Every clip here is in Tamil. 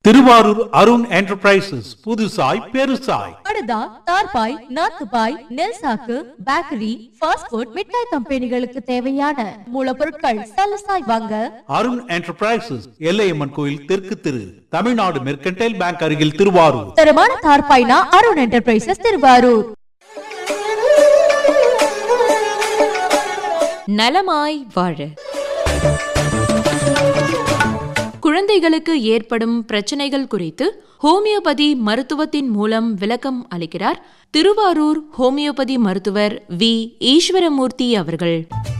திருவாரூர் அருண் என்டர்பிரைசஸ் புதுசாய் பெருசாய் படுதா தார்பாய் நாத்துபாய் நெல் சாக்கு பேக்கரி ஃபாஸ்ட் ஃபுட் மிட்டாய் கம்பெனிகளுக்கு தேவையான மூலப்பொருட்கள் சலசாய் வாங்க அருண் என்டர்பிரைசஸ் எல்லையம்மன் கோயில் தெற்கு திரு தமிழ்நாடு மெர்கன்டைல் பேங்க் அருகில் திருவாரூர் தரமான தார்பாய்னா அருண் என்டர்பிரைசஸ் திருவாரூர் நலமாய் வாழ குழந்தைகளுக்கு ஏற்படும் பிரச்சனைகள் குறித்து ஹோமியோபதி மருத்துவத்தின் மூலம் விளக்கம் அளிக்கிறார் திருவாரூர் ஹோமியோபதி மருத்துவர் வி ஈஸ்வரமூர்த்தி அவர்கள்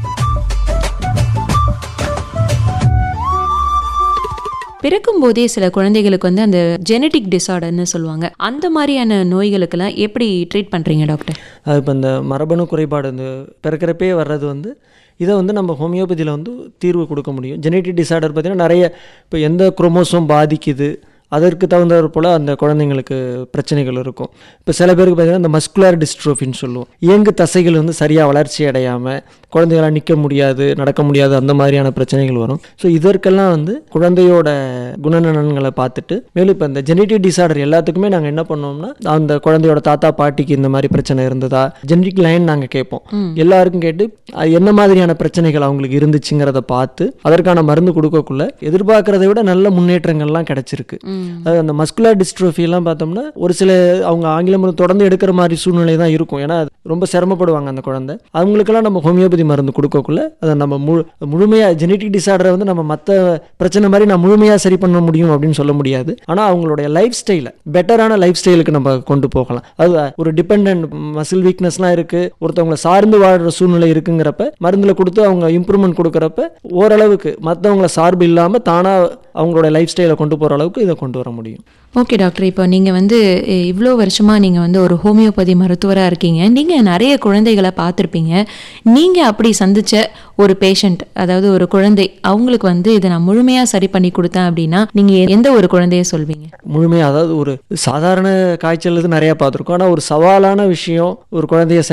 பிறக்கும் போதே சில குழந்தைகளுக்கு வந்து அந்த ஜெனட்டிக் டிசார்டர்னு சொல்லுவாங்க அந்த மாதிரியான நோய்களுக்கெல்லாம் எப்படி ட்ரீட் பண்றீங்க டாக்டர் அது இப்போ இந்த மரபணு குறைபாடு இந்த பிறக்கிறப்பே வர்றது வந்து இதை வந்து நம்ம ஹோமியோபதியில் வந்து தீர்வு கொடுக்க முடியும் ஜெனட்டிக் டிசார்டர் பார்த்திங்கன்னா நிறைய இப்போ எந்த குரோமோசோம் பாதிக்குது அதற்கு தகுந்தாற் போல் அந்த குழந்தைங்களுக்கு பிரச்சனைகள் இருக்கும் இப்போ சில பேருக்கு பார்த்திங்கன்னா இந்த மஸ்குலர் டிஸ்ட்ரோஃபின்னு சொல்லுவோம் இயங்கு தசைகள் வந்து சரியாக வளர்ச்சி அடையாமல் குழந்தைகளால் நிற்க முடியாது நடக்க முடியாது அந்த மாதிரியான பிரச்சனைகள் வரும் ஸோ இதற்கெல்லாம் வந்து குழந்தையோட குணநலன்களை பார்த்துட்டு மேலும் இப்போ இந்த ஜெனட்டிக் டிசார்டர் எல்லாத்துக்குமே நாங்கள் என்ன பண்ணோம்னா அந்த குழந்தையோட தாத்தா பாட்டிக்கு இந்த மாதிரி பிரச்சனை இருந்ததா ஜெனட்டிக் லைன் நாங்கள் கேட்போம் எல்லாருக்கும் கேட்டு அது என்ன மாதிரியான பிரச்சனைகள் அவங்களுக்கு இருந்துச்சுங்கிறத பார்த்து அதற்கான மருந்து கொடுக்கக்குள்ள எதிர்பார்க்கறதை விட நல்ல முன்னேற்றங்கள்லாம் கிடைச்சிருக்கு அது அந்த மஸ்குலர் டிஸ்ட்ரோஃபி எல்லாம் பார்த்தோம்னா ஒரு சில அவங்க ஆங்கில மருந்து தொடர்ந்து எடுக்கிற மாதிரி சூழ்நிலை தான் இருக்கும் ஏன்னா அது ரொம்ப சிரமப்படுவாங்க அந்த குழந்தை அவங்களுக்கெல்லாம் நம்ம ஹோமியோபதி மருந்து கொடுக்கக்குள்ள அதை நம்ம முழு முழுமையாக ஜெனட்டிக் டிசார்டரை வந்து நம்ம மற்ற பிரச்சனை மாதிரி நான் முழுமையாக சரி பண்ண முடியும் அப்படின்னு சொல்ல முடியாது ஆனால் அவங்களுடைய லைஃப் ஸ்டைலை பெட்டரான லைஃப் ஸ்டைலுக்கு நம்ம கொண்டு போகலாம் அது ஒரு டிபெண்ட் மசில் வீக்னஸ்லாம் இருக்குது ஒருத்தவங்களை சார்ந்து வாழ்கிற சூழ்நிலை இருக்குங்கிறப்ப மருந்தில் கொடுத்து அவங்க இம்ப்ரூவ்மெண்ட் கொடுக்குறப்ப ஓரளவுக்கு மற்றவங்கள சார்பு இல்லாமல் தானாக அவங்களோட லைஃப் ஸ்டைலை கொண்டு போகிற அளவுக்கு இதை கொண்டு வர முடியும் ஓகே டாக்டர் இப்போ நீங்கள் வந்து இவ்வளோ வருஷமாக நீங்கள் வந்து ஒரு ஹோமியோபதி மருத்துவராக இருக்கீங்க நீங்கள் நிறைய குழந்தைகளை பார்த்துருப்பீங்க நீங்கள் அப்படி சந்திச்ச ஒரு பேஷண்ட் அதாவது ஒரு குழந்தை அவங்களுக்கு வந்து இதை நான் முழுமையாக சரி பண்ணி கொடுத்தேன் அப்படின்னா நீங்கள் எந்த ஒரு குழந்தைய சொல்வீங்க முழுமையாக அதாவது ஒரு சாதாரண காய்ச்சல் இது நிறையா பார்த்துருக்கோம் ஆனால் ஒரு சவாலான விஷயம் ஒரு குழந்தைய சரி